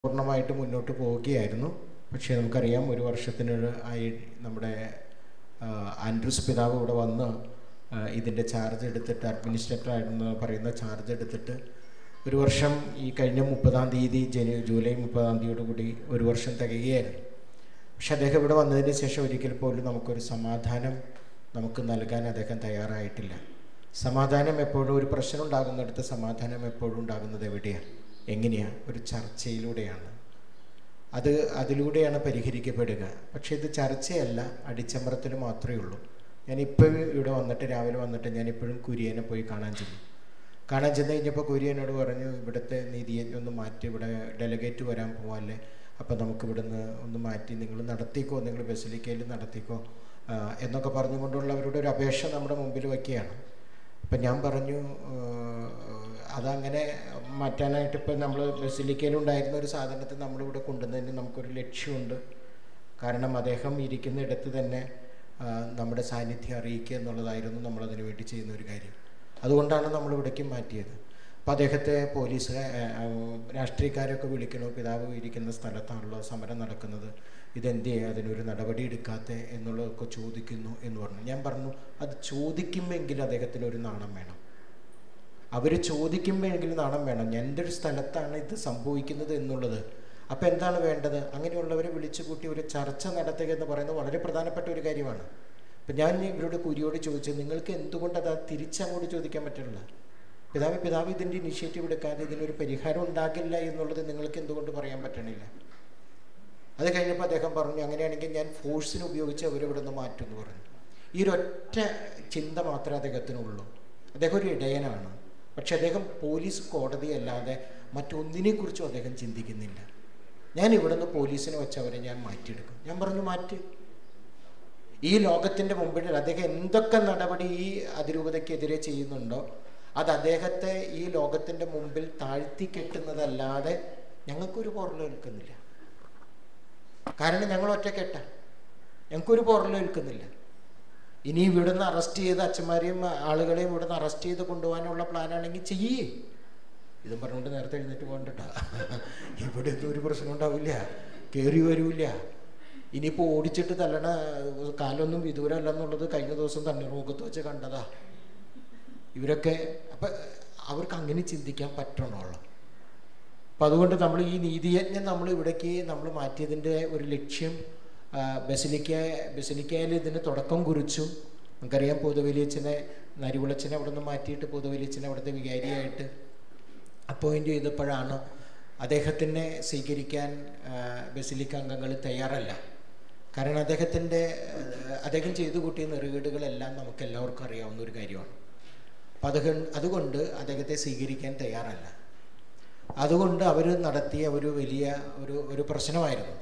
പൂർണ്ണമായിട്ട് മുന്നോട്ട് പോവുകയായിരുന്നു പക്ഷേ നമുക്കറിയാം ഒരു വർഷത്തിന് ആയി നമ്മുടെ ആ, ആൻഡ്രൂസ് പിതാവ് ഇവിടെ വന്ന് ആ, ഇതിൻ്റെ ചാർജ് എടുത്തിട്ട് അഡ്മിനിസ്ട്രേറ്റർ ആയിരുന്നു പറയുന്ന ചാർജ് എടുത്തിട്ട് ഒരു വർഷം ഈ കഴിഞ്ഞ മുപ്പതാം തീയതി ജനു ജൂലൈ മുപ്പതാം തീയതിയോട് കൂടി ഒരു വർഷം തികയുകയായിരുന്നു പക്ഷെ അദ്ദേഹം ഇവിടെ വന്നതിന് ശേഷം ഒരിക്കൽ പോലും നമുക്കൊരു സമാധാനം നമുക്ക് നൽകാൻ അദ്ദേഹം തയ്യാറായിട്ടില്ല സമാധാനം എപ്പോഴും ഒരു പ്രശ്നം ഉണ്ടാകുന്നിടത്ത് സമാധാനം എപ്പോഴും ഉണ്ടാകുന്നത് എവിടെയാണ് എങ്ങനെയാണ് ഒരു ചർച്ചയിലൂടെയാണ് അത് അതിലൂടെയാണ് പരിഹരിക്കപ്പെടുക പക്ഷേ ഇത് ചർച്ചയല്ല അടിച്ചമർത്തൽ മാത്രമേ ഉള്ളൂ ഞാനിപ്പോഴും ഇവിടെ വന്നിട്ട് രാവിലെ വന്നിട്ട് ഞാൻ ഇപ്പോഴും കുര്യനെ പോയി കാണാൻ ചെന്നു കാണാൻ ചെന്ന് കഴിഞ്ഞപ്പോൾ കുര്യനോട് പറഞ്ഞു ഇവിടുത്തെ നീതിയെ ഒന്ന് മാറ്റി ഇവിടെ ഡെലഗേറ്റ് വരാൻ പോകാല്ലേ അപ്പോൾ നമുക്ക് ഇവിടുന്ന് ഒന്ന് മാറ്റി നിങ്ങൾ നടത്തിക്കോ നിങ്ങൾ ബസിലിക്കയിൽ നടത്തിക്കോ ആ, എന്നൊക്കെ പറഞ്ഞുകൊണ്ടുള്ളവരുടെ ഒരു അപേക്ഷ നമ്മുടെ മുമ്പിൽ വയ്ക്കുകയാണ് അപ്പം ഞാൻ പറഞ്ഞു ആ, അതങ്ങനെ മാറ്റാനായിട്ട് ഇപ്പം നമ്മൾ ബസിലിക്കയിലുണ്ടായിരുന്ന ഒരു സാധനത്തെ നമ്മളിവിടെ കൊണ്ടുവന്നതിന് നമുക്കൊരു ലക്ഷ്യമുണ്ട് കാരണം അദ്ദേഹം ഇരിക്കുന്ന ഇടത്ത് തന്നെ ആ, നമ്മുടെ സാന്നിധ്യം അറിയിക്കുക എന്നുള്ളതായിരുന്നു നമ്മളതിനു വേണ്ടി ചെയ്യുന്ന ഒരു കാര്യം അതുകൊണ്ടാണ് നമ്മൾ ഇവിടേക്ക് മാറ്റിയത് അപ്പോൾ അദ്ദേഹത്തെ പോലീസ് ആ, ആ, രാഷ്ട്രീയക്കാരൊക്കെ വിളിക്കണോ പിതാവ് ഇരിക്കുന്ന സ്ഥലത്താണല്ലോ സമരം നടക്കുന്നത് ഇതെന്ത് ചെയ്യുക അതിനൊരു നടപടി എടുക്കാത്ത എന്നുള്ളതൊക്കെ ചോദിക്കുന്നു എന്ന് പറഞ്ഞു ഞാൻ പറഞ്ഞു അത് ചോദിക്കുമെങ്കിൽ അദ്ദേഹത്തിന് ഒരു നാണം വേണം അവർ ചോദിക്കുമ്പോഴെങ്കിലും നാണം വേണം എൻ്റെ ഒരു സ്ഥലത്താണ് ഇത് സംഭവിക്കുന്നത് എന്നുള്ളത് അപ്പോൾ എന്താണ് വേണ്ടത് അങ്ങനെയുള്ളവരെ വിളിച്ചു കൂട്ടി ഒരു ചർച്ച നടത്തുക എന്ന് പറയുന്നത് വളരെ പ്രധാനപ്പെട്ട ഒരു കാര്യമാണ് അപ്പം ഞാൻ ഇവരോട് കുരിയോട് ചോദിച്ചു നിങ്ങൾക്ക് എന്തുകൊണ്ട് അത് തിരിച്ചങ്ങോട്ട് ചോദിക്കാൻ പറ്റില്ല പിതാവ് പിതാവ് ഇതിൻ്റെ ഇനിഷ്യേറ്റീവ് എടുക്കാതെ ഇതിനൊരു പരിഹാരം ഉണ്ടാകില്ല എന്നുള്ളത് നിങ്ങൾക്ക് എന്തുകൊണ്ട് പറയാൻ പറ്റണില്ല അത് കഴിഞ്ഞപ്പോൾ അദ്ദേഹം പറഞ്ഞു അങ്ങനെയാണെങ്കിൽ ഞാൻ ഫോഴ്സിനെ ഉപയോഗിച്ച് അവരിവിടെ നിന്ന് മാറ്റുമെന്ന് പറഞ്ഞു ഈ ഒരൊറ്റ ചിന്ത മാത്രമേ അദ്ദേഹത്തിനുള്ളൂ അദ്ദേഹം ഒരു ഇടയനാണ് പക്ഷെ അദ്ദേഹം പോലീസ് കോടതി അല്ലാതെ മറ്റൊന്നിനെക്കുറിച്ചും അദ്ദേഹം ചിന്തിക്കുന്നില്ല ഞാൻ ഇവിടുന്ന് പോലീസിനെ വെച്ച് അവരെ ഞാൻ മാറ്റിയെടുക്കും ഞാൻ പറഞ്ഞു മാറ്റി ഈ ലോകത്തിൻ്റെ മുമ്പിൽ അദ്ദേഹം എന്തൊക്കെ നടപടി ഈ അതിരൂപതയ്ക്കെതിരെ ചെയ്യുന്നുണ്ടോ അത് അദ്ദേഹത്തെ ഈ ലോകത്തിൻ്റെ മുമ്പിൽ താഴ്ത്തി കെട്ടുന്നതല്ലാതെ ഞങ്ങൾക്കൊരു പുറലും നിൽക്കുന്നില്ല കാരണം ഞങ്ങൾ ഒറ്റക്കെട്ട ഞങ്ങൾക്കൊരു പുറലും നിൽക്കുന്നില്ല ഇനി ഇവിടുന്ന് അറസ്റ്റ് ചെയ്ത് അച്ഛന്മാരെയും ആളുകളെയും ഇവിടുന്ന് അറസ്റ്റ് ചെയ്ത് കൊണ്ടുപോകാനുള്ള പ്ലാനാണെങ്കിൽ ചെയ്യേ ഇതും പറഞ്ഞുകൊണ്ട് നേരത്തെ എഴുന്നേറ്റ് പോകണ്ടട്ടാ ഇവിടെ ഒന്നും ഒരു പ്രശ്നം ഉണ്ടാവില്ല കയറി വരൂല ഇനിയിപ്പോൾ ഓടിച്ചിട്ട് തല്ലണ കാലൊന്നും വിദൂരമല്ല എന്നുള്ളത് കഴിഞ്ഞ ദിവസം തണ്ണീർമുഖത്ത് വെച്ച് കണ്ടതാ ഇവരൊക്കെ അപ്പം അവർക്ക് അങ്ങനെ ചിന്തിക്കാൻ പറ്റണമല്ലോ അപ്പം അതുകൊണ്ട് നമ്മൾ ഈ നീതിയജ്ഞം നമ്മൾ ഇവിടേക്ക് നമ്മൾ മാറ്റിയതിൻ്റെ ഒരു ലക്ഷ്യം ആ, ബസിലിക്ക ബസിലിക്കയിൽ ഇതിന് തുടക്കം കുറിച്ചു നമുക്കറിയാം പൊതുവലിയച്ഛനെ നരികുളച്ചനെ അവിടെ നിന്ന് മാറ്റിയിട്ട് പൊതുവലിയച്ഛനെ അവിടുത്തെ വികാരിയായിട്ട് അപ്പോയിൻ്റ് ചെയ്തപ്പോഴാണ് അദ്ദേഹത്തിനെ സ്വീകരിക്കാൻ ആ, ബസിലിക്ക അംഗങ്ങൾ തയ്യാറല്ല കാരണം അദ്ദേഹത്തിൻ്റെ അദ്ദേഹം ചെയ്തു കൂട്ടിയ നെറുകേടുകളെല്ലാം നമുക്ക് എല്ലാവർക്കും അറിയാവുന്ന ഒരു കാര്യമാണ് അപ്പം അത് അതുകൊണ്ട് അദ്ദേഹത്തെ സ്വീകരിക്കാൻ തയ്യാറല്ല അതുകൊണ്ട് അവർ നടത്തിയ ഒരു വലിയ ഒരു ഒരു പ്രശ്നമായിരുന്നു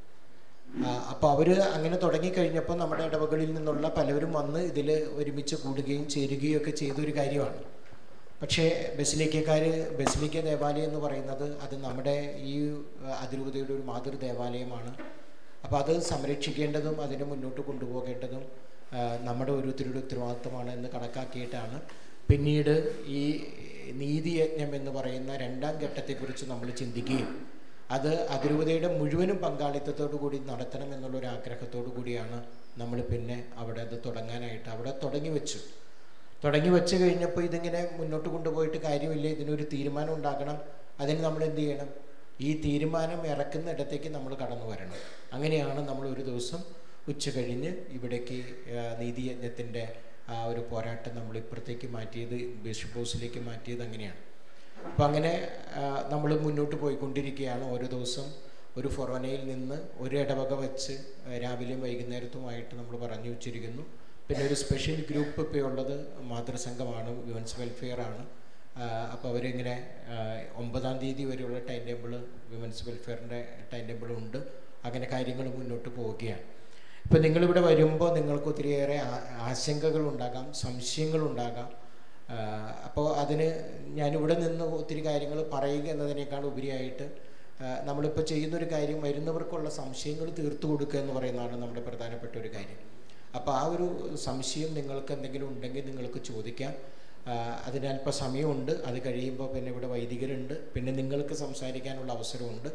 അപ്പോൾ അവർ അങ്ങനെ തുടങ്ങിക്കഴിഞ്ഞപ്പോൾ നമ്മുടെ ഇടവകളിൽ നിന്നുള്ള പലവരും വന്ന് ഇതിൽ ഒരുമിച്ച് കൂടുകയും ചേരുകയും ഒക്കെ ചെയ്തൊരു കാര്യമാണ് പക്ഷേ ബസിലിക്കക്കാർ ബസിലിക്ക ദേവാലയം എന്ന് പറയുന്നത് അത് നമ്മുടെ ഈ അതിരൂപതയുടെ ഒരു മാതൃ ദേവാലയമാണ് അപ്പോൾ അത് സംരക്ഷിക്കേണ്ടതും അതിനെ മുന്നോട്ട് കൊണ്ടുപോകേണ്ടതും ആ, നമ്മുടെ ഓരോരുത്തരുടെ ഉത്തരവാദിത്വമാണ് എന്ന് കണക്കാക്കിയിട്ടാണ് പിന്നീട് ഈ നീതിയജ്ഞം എന്ന് പറയുന്ന രണ്ടാം ഘട്ടത്തെക്കുറിച്ച് നമ്മൾ ചിന്തിക്കുകയും അത് അതിരൂപതയുടെ മുഴുവനും പങ്കാളിത്തത്തോടു കൂടി നടത്തണം എന്നുള്ളൊരു ആഗ്രഹത്തോടു കൂടിയാണ് നമ്മൾ പിന്നെ അവിടെ അത് തുടങ്ങാനായിട്ട് അവിടെ തുടങ്ങി വെച്ചു തുടങ്ങി വെച്ച് കഴിഞ്ഞപ്പോൾ ഇതിങ്ങനെ മുന്നോട്ട് കൊണ്ടുപോയിട്ട് കാര്യമില്ല ഇതിനൊരു തീരുമാനം ഉണ്ടാക്കണം അതിന് നമ്മൾ എന്ത് ചെയ്യണം ഈ തീരുമാനം ഇറക്കുന്ന ഇടത്തേക്ക് നമ്മൾ കടന്നു വരണം അങ്ങനെയാണ് നമ്മൾ ഒരു ദിവസം ഉച്ച കഴിഞ്ഞ് ഇവിടേക്ക് ആ, നീതിയജ്ഞത്തിൻ്റെ ആ ഒരു പോരാട്ടം നമ്മൾ ഇപ്പുറത്തേക്ക് മാറ്റിയത് ബിഷപ്പ് ഹൗസിലേക്ക് മാറ്റിയത് അങ്ങനെയാണ് അപ്പം അങ്ങനെ നമ്മൾ മുന്നോട്ട് പോയിക്കൊണ്ടിരിക്കുകയാണ് ഓരോ ദിവസം ഒരു ഫൊറോനയിൽ നിന്ന് ഒരു ഇടവക വെച്ച് ആ, രാവിലെയും വൈകുന്നേരത്തുമായിട്ട് നമ്മൾ പറഞ്ഞു വെച്ചിരിക്കുന്നു പിന്നെ ഒരു സ്പെഷ്യൽ ഗ്രൂപ്പ് ഇപ്പോൾ ഉള്ളത് മാതൃസംഘമാണ് വിമൻസ് വെൽഫെയർ ആണ് അപ്പോൾ അവരിങ്ങനെ ആ, ഒമ്പതാം തീയതി വരെയുള്ള ടൈം ടേബിൾ വിമൻസ് വെൽഫെയറിൻ്റെ ടൈം ടേബിൾ ഉണ്ട് അങ്ങനെ കാര്യങ്ങൾ മുന്നോട്ട് പോവുകയാണ് ഇപ്പം നിങ്ങളിവിടെ വരുമ്പോൾ നിങ്ങൾക്ക് ഒത്തിരിയേറെ ആ- ആശങ്കകളുണ്ടാകാം സംശയങ്ങളുണ്ടാകാം അപ്പോൾ അതിന് ഞാനിവിടെ നിന്ന് ഒത്തിരി കാര്യങ്ങൾ പറയുക എന്നതിനേക്കാൾ ഉപരിയായിട്ട് ആ, നമ്മളിപ്പോൾ ചെയ്യുന്നൊരു കാര്യം വരുന്നവർക്കുള്ള സംശയങ്ങൾ തീർത്തു കൊടുക്കുക എന്ന് പറയുന്നതാണ് നമ്മുടെ പ്രധാനപ്പെട്ട ഒരു കാര്യം അപ്പോൾ ആ ഒരു സംശയം നിങ്ങൾക്ക് എന്തെങ്കിലും ഉണ്ടെങ്കിൽ നിങ്ങൾക്ക് ചോദിക്കാം ആ, അതിനല്പ സമയമുണ്ട് അത് കഴിയുമ്പോൾ പിന്നെ ഇവിടെ വൈദികരുണ്ട് പിന്നെ നിങ്ങൾക്ക് സംസാരിക്കാനുള്ള അവസരമുണ്ട്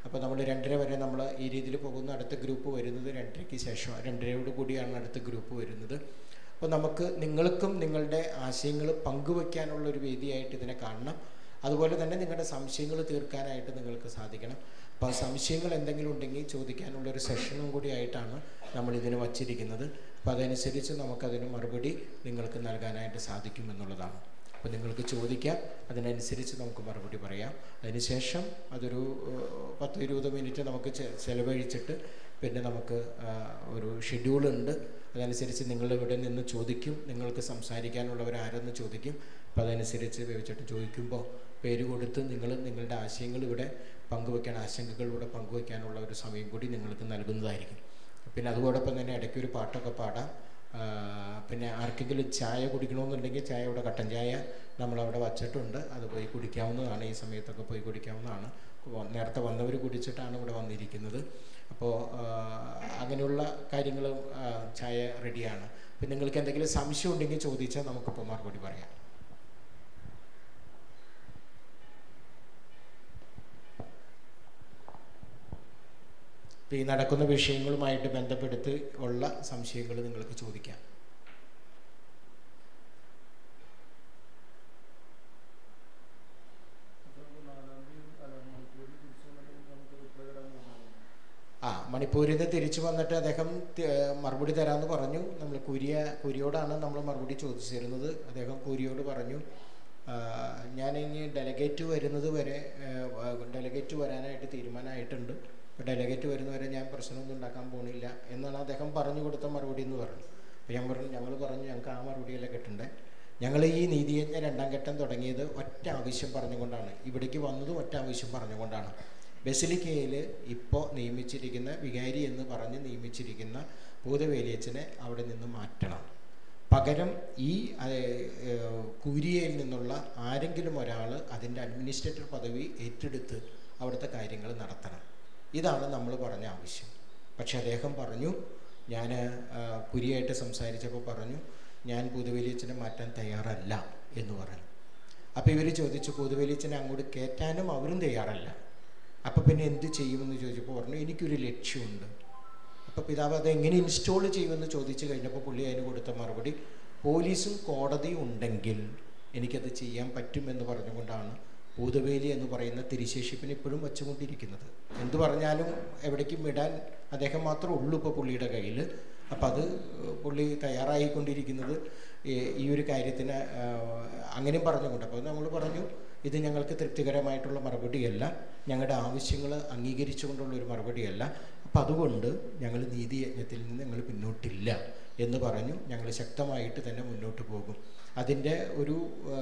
അപ്പോൾ നമ്മൾ രണ്ടര വരെ നമ്മൾ ഈ രീതിയിൽ പോകുന്ന അടുത്ത ഗ്രൂപ്പ് വരുന്നത് രണ്ടരയ്ക്ക് ശേഷം രണ്ടരയോട് കൂടിയാണ് അടുത്ത ഗ്രൂപ്പ് വരുന്നത് അപ്പോൾ നമുക്ക് നിങ്ങൾക്കും നിങ്ങളുടെ ആശയങ്ങൾ പങ്കുവയ്ക്കാനുള്ള ഒരു വേദിയായിട്ട് ഇതിനെ കാണണം അതുപോലെ തന്നെ നിങ്ങളുടെ സംശയങ്ങൾ തീർക്കാനായിട്ട് നിങ്ങൾക്ക് സാധിക്കണം അപ്പോൾ ആ സംശയങ്ങൾ എന്തെങ്കിലും ഉണ്ടെങ്കിൽ ചോദിക്കാനുള്ള ഒരു സെഷനും കൂടി ആയിട്ടാണ് നമ്മൾ ഇതിന് വച്ചിരിക്കുന്നത് അപ്പോൾ അതനുസരിച്ച് നമുക്കതിന് മറുപടി നിങ്ങൾക്ക് നൽകാനായിട്ട് സാധിക്കും എന്നുള്ളതാണ് അപ്പോൾ നിങ്ങൾക്ക് ചോദിക്കാം അതിനനുസരിച്ച് നമുക്ക് മറുപടി പറയാം അതിനുശേഷം അതൊരു ഏഹ്, പത്ത് ഇരുപത് മിനിറ്റ് നമുക്ക് ചെ- ചെലവഴിച്ചിട്ട് പിന്നെ നമുക്ക് ആ, ഒരു ഷെഡ്യൂളുണ്ട് അതനുസരിച്ച് നിങ്ങൾ ഇവിടെ നിന്ന് ചോദിക്കും നിങ്ങൾക്ക് സംസാരിക്കാനുള്ളവർ ആരെന്ന് ചോദിക്കും അപ്പോൾ അതനുസരിച്ച് വെച്ചിട്ട് ചോദിക്കുമ്പോൾ പേര് കൊടുത്ത് നിങ്ങൾ നിങ്ങളുടെ ആശയങ്ങൾ ഇവിടെ പങ്കുവയ്ക്കാൻ ആശങ്കകൾ ഇവിടെ പങ്കുവയ്ക്കാനുള്ള ഒരു സമയം കൂടി നിങ്ങൾക്ക് നൽകുന്നതായിരിക്കും പിന്നെ അതോടൊപ്പം തന്നെ ഇടയ്ക്ക് ഒരു പാട്ടൊക്കെ പാടാം ആ, പിന്നെ ആർക്കെങ്കിലും ചായ കുടിക്കണമെന്നുണ്ടെങ്കിൽ ചായ ഇവിടെ കട്ടൻ ചായ നമ്മളവിടെ വച്ചിട്ടുണ്ട് അത് പോയി കുടിക്കാവുന്നതാണ് ഈ സമയത്തൊക്കെ പോയി കുടിക്കാവുന്നതാണ് വ- നേരത്തെ വന്നവർ കുടിച്ചിട്ടാണ് ഇവിടെ വന്നിരിക്കുന്നത് അപ്പോൾ അങ്ങനെയുള്ള കാര്യങ്ങൾ ചായ റെഡിയാണ് പിന്നെ നിങ്ങൾക്ക് എന്തെങ്കിലും സംശയം ഉണ്ടെങ്കിൽ ചോദിച്ചാൽ നമുക്കിപ്പോൾ മറുപടി പറയാം ഇപ്പം ഈ നടക്കുന്ന വിഷയങ്ങളുമായിട്ട് ബന്ധപ്പെടുത്തി ഉള്ള സംശയങ്ങൾ നിങ്ങൾക്ക് ചോദിക്കാം ആ മണിപ്പൂരിൽ നിന്ന് തിരിച്ചു വന്നിട്ട് അദ്ദേഹം തി- ഏർ മറുപടി തരാമെന്ന് പറഞ്ഞു നമ്മൾ കുരിയ കുരിയോടാണ് നമ്മൾ മറുപടി ചോദിച്ചിരുന്നത് അദ്ദേഹം കുരിയോട് പറഞ്ഞു ആ, ഞാൻ ഇനി ഡെലഗേറ്റ് വരുന്നത് വരെ ഡെലഗേറ്റ് വരാനായിട്ട് തീരുമാനമായിട്ടുണ്ട് അപ്പോൾ ഡെലഗേറ്റ് വരുന്നവരെ ഞാൻ പ്രശ്നമൊന്നും ഉണ്ടാക്കാൻ പോണില്ല എന്നാണ് അദ്ദേഹം പറഞ്ഞു കൊടുത്ത മറുപടി എന്ന് പറഞ്ഞു അപ്പോൾ ഞാൻ പറഞ്ഞു ഞങ്ങൾ പറഞ്ഞു ഞങ്ങൾക്ക് ആ മറുപടിയല്ല കിട്ടണ്ടേ ഞങ്ങൾ ഈ നീതിയജ്ഞ രണ്ടാം ഘട്ടം തുടങ്ങിയത് ഒറ്റ ആവശ്യം പറഞ്ഞുകൊണ്ടാണ് ഇവിടേക്ക് വന്നതും ഒറ്റ ആവശ്യം പറഞ്ഞുകൊണ്ടാണ് ബസിലിക്കയിൽ ഇപ്പോൾ നിയമിച്ചിരിക്കുന്ന വികാരി എന്ന് പറഞ്ഞ് നിയമിച്ചിരിക്കുന്ന ഭൂതവേലിയച്ചനെ അവിടെ നിന്ന് മാറ്റണം പകരം ഈ ഏഹ്, കൂരിയയിൽ നിന്നുള്ള ആരെങ്കിലും ഒരാൾ അതിൻ്റെ അഡ്മിനിസ്ട്രേറ്റർ പദവി ഏറ്റെടുത്ത് അവിടുത്തെ കാര്യങ്ങൾ നടത്തണം ഇതാണ് നമ്മൾ പറഞ്ഞ ആവശ്യം പക്ഷെ അദ്ദേഹം പറഞ്ഞു ഞാൻ കുരിയായിട്ട് സംസാരിച്ചപ്പോൾ പറഞ്ഞു ഞാൻ പുതുവേലിയച്ചനെ മാറ്റാൻ തയ്യാറല്ല എന്ന് പറഞ്ഞു അപ്പോൾ ഇവർ ചോദിച്ചു പുതുവേലിയച്ചനെ അങ്ങോട്ട് കയറ്റാനും അവരും തയ്യാറല്ല അപ്പോൾ പിന്നെ എന്ത് ചെയ്യുമെന്ന് ചോദിച്ചപ്പോൾ പറഞ്ഞു എനിക്കൊരു ലക്ഷ്യമുണ്ട് അപ്പോൾ പിതാവ് അത് എങ്ങനെ ഇൻസ്റ്റാൾ ചെയ്യുമെന്ന് ചോദിച്ചു കഴിഞ്ഞപ്പോൾ പുള്ളി അതിന് കൊടുത്ത മറുപടി പോലീസും കോടതിയും ഉണ്ടെങ്കിൽ എനിക്കത് ചെയ്യാൻ പറ്റുമെന്ന് പറഞ്ഞുകൊണ്ടാണ് ഭൂതവേലി എന്ന് പറയുന്ന തിരിശേഷിപ്പിന് ഇപ്പോഴും വച്ചുകൊണ്ടിരിക്കുന്നത് എന്തു പറഞ്ഞാലും എവിടേക്കും വിടാൻ അദ്ദേഹം മാത്രമേ ഉള്ളൂ ഇപ്പോൾ പുള്ളിയുടെ കയ്യിൽ അപ്പം അത് പുള്ളി തയ്യാറായിക്കൊണ്ടിരിക്കുന്നത് ഈ- ഈ ഒരു കാര്യത്തിന് ആ, അങ്ങനെയും പറഞ്ഞുകൊണ്ട് അപ്പോൾ നമ്മൾ പറഞ്ഞു ഇത് ഞങ്ങൾക്ക് തൃപ്തികരമായിട്ടുള്ള മറുപടിയല്ല ഞങ്ങളുടെ ആവശ്യങ്ങൾ അംഗീകരിച്ചുകൊണ്ടുള്ള ഒരു മറുപടിയല്ല അപ്പം അതുകൊണ്ട് ഞങ്ങൾ നീതിയജ്ഞത്തിൽ നിന്ന് ഞങ്ങൾ പിന്നോട്ടില്ല എന്ന് പറഞ്ഞു ഞങ്ങൾ ശക്തമായിട്ട് തന്നെ മുന്നോട്ട് പോകും അതിൻ്റെ ഒരു ആ,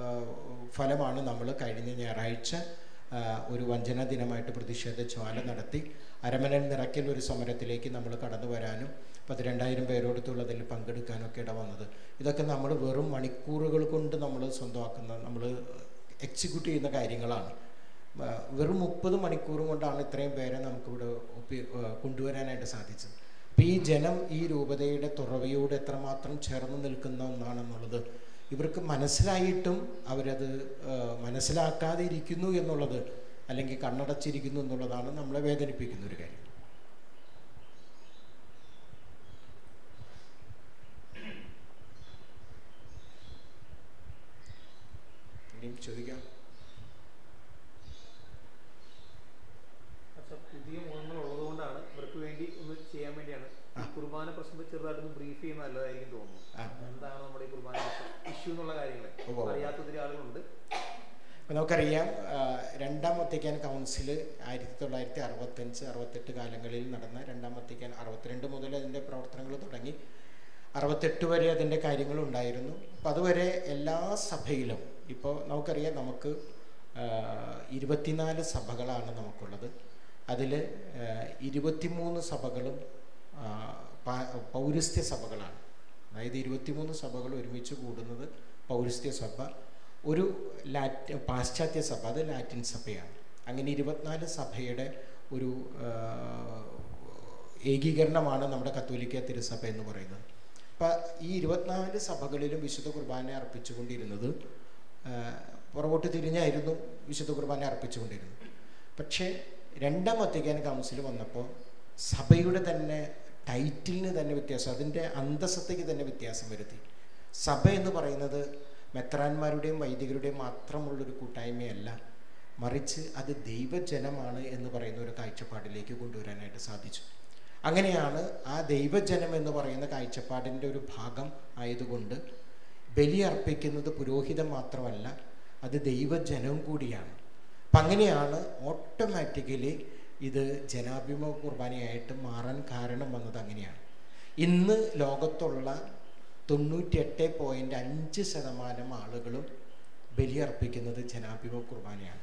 ഫലമാണ് നമ്മൾ കഴിഞ്ഞ ഞായറാഴ്ച ആ, ഒരു വഞ്ചന ദിനമായിട്ട് പ്രതിഷേധ ജ്വാല നടത്തി അരമനൽ നിറയ്ക്കൽ ഒരു സമരത്തിലേക്ക് നമ്മൾ കടന്നു വരാനും പത്തിരണ്ടായിരം പേരോടത്തുള്ളതിൽ പങ്കെടുക്കാനൊക്കെ ഇട വന്നത് ഇതൊക്കെ നമ്മൾ വെറും മണിക്കൂറുകൾ കൊണ്ട് നമ്മൾ സ്വന്തമാക്കുന്ന നമ്മൾ എക്സിക്യൂട്ട് ചെയ്യുന്ന കാര്യങ്ങളാണ് ആ, വെറും മുപ്പത് മണിക്കൂറും കൊണ്ടാണ് ഇത്രയും പേരെ നമുക്കിവിടെ ഒപ്പി- ആ, കൊണ്ടുവരാനായിട്ട് സാധിച്ചത് അപ്പം ഈ ജനം ഈ രൂപതയുടെ തുറവിയോട് എത്രമാത്രം ചേർന്ന് നിൽക്കുന്ന ഒന്നാണെന്നുള്ളത് ഇവർക്ക് മനസ്സിലായിട്ടും അവരത് ആ, മനസ്സിലാക്കാതെ ഇരിക്കുന്നു എന്നുള്ളത് അല്ലെങ്കിൽ കണ്ണടച്ചിരിക്കുന്നു എന്നുള്ളതാണ് നമ്മളെ വേദനിപ്പിക്കുന്ന ഒരു കാര്യം ഇനിയും ചോദിക്കാം പക്ഷെ പുതിയ മുഖങ്ങൾ ഉള്ളതുകൊണ്ടാണ് ഇവർക്ക് വേണ്ടി ഒന്ന് ചെയ്യാൻ വേണ്ടിയാണ് ഈ കുർബാന പ്രശ്നത്തെ ചെറുതായിട്ടൊന്ന് ബ്രീഫ് ചെയ്യുന്ന നല്ലതായിരിക്കും തോന്നുന്നു ആ. എന്താണ് നമ്മുടെ ഈ കുർബാന ഇഷ്യൂ എന്നുള്ള കാര്യങ്ങളെ ഉവ്വ് ഉവ്വ്. അറിയാത്ത ഒത്തിരി ആളുകളുണ്ട് അപ്പോൾ നമുക്കറിയാം ആ, രണ്ടാം വത്തിക്കാൻ കൗൺസിൽ ആയിരത്തി തൊള്ളായിരത്തി അറുപത്തഞ്ച് അറുപത്തെട്ട് കാലങ്ങളിൽ നടന്ന രണ്ടാം വത്തിക്കാൻ അറുപത്തിരണ്ട് മുതൽ അതിൻ്റെ പ്രവർത്തനങ്ങൾ തുടങ്ങി അറുപത്തെട്ട് വരെ അതിൻ്റെ കാര്യങ്ങളുണ്ടായിരുന്നു അപ്പം അതുവരെ എല്ലാ സഭയിലും ഇപ്പോൾ നമുക്കറിയാം നമുക്ക് ആ, ഇരുപത്തിനാല് സഭകളാണ് നമുക്കുള്ളത് അതിൽ ഇരുപത്തിമൂന്ന് സഭകളും ആ, പാ- പൗരസ്ത്യ സഭകളാണ് അതായത് ഇരുപത്തിമൂന്ന് സഭകൾ ഒരുമിച്ച് കൂടുന്നത് പൗരസ്ത്യ സഭ ഒരു ലാറ്റ് പാശ്ചാത്യ സഭ അത് ലാറ്റിൻ സഭയാണ് അങ്ങനെ ഇരുപത്തിനാല് സഭയുടെ ഒരു ആ, ഏകീകരണമാണ് നമ്മുടെ കത്തോലിക്ക തിരുസഭ എന്ന് പറയുന്നത് അപ്പം ഈ ഇരുപത്തിനാല് സഭകളിലും വിശുദ്ധ കുർബാന അർപ്പിച്ചുകൊണ്ടിരുന്നത് ആ, പുറകോട്ട് തിരിഞ്ഞായിരുന്നു വിശുദ്ധ കുർബാന അർപ്പിച്ചുകൊണ്ടിരുന്നത് പക്ഷേ രണ്ടാം വത്തിക്കാൻ കൗൺസിൽ വന്നപ്പോൾ സഭയുടെ തന്നെ ടൈറ്റിലിന് തന്നെ വ്യത്യാസം അതിൻ്റെ അന്തസ്സത്തേക്ക് തന്നെ വ്യത്യാസം വരുത്തി സഭ എന്ന് പറയുന്നത് മെത്രാന്മാരുടെയും വൈദികരുടെയും മാത്രമുള്ളൊരു കൂട്ടായ്മയല്ല മറിച്ച് അത് ദൈവജനമാണ് എന്ന് പറയുന്ന ഒരു കാഴ്ചപ്പാടിലേക്ക് കൊണ്ടുവരാനായിട്ട് സാധിച്ചു അങ്ങനെയാണ് ആ ദൈവജനം എന്ന് പറയുന്ന കാഴ്ചപ്പാടിൻ്റെ ഒരു ഭാഗം ആയതുകൊണ്ട് ബലി അർപ്പിക്കുന്നത് പുരോഹിതം മാത്രമല്ല അത് ദൈവജനം കൂടിയാണ് അപ്പം അങ്ങനെയാണ് ഓട്ടോമാറ്റിക്കലി ഇത് ജനാഭിമുഖ കുർബാനയായിട്ട് മാറാൻ കാരണം വന്നത് അങ്ങനെയാണ് ഇന്ന് ലോകത്തുള്ള തൊണ്ണൂറ്റിയെട്ട് പോയിൻറ്റ് അഞ്ച് ശതമാനം ആളുകളും ബലിയർപ്പിക്കുന്നത് ജനാഭിമുഖ കുർബാനയാണ്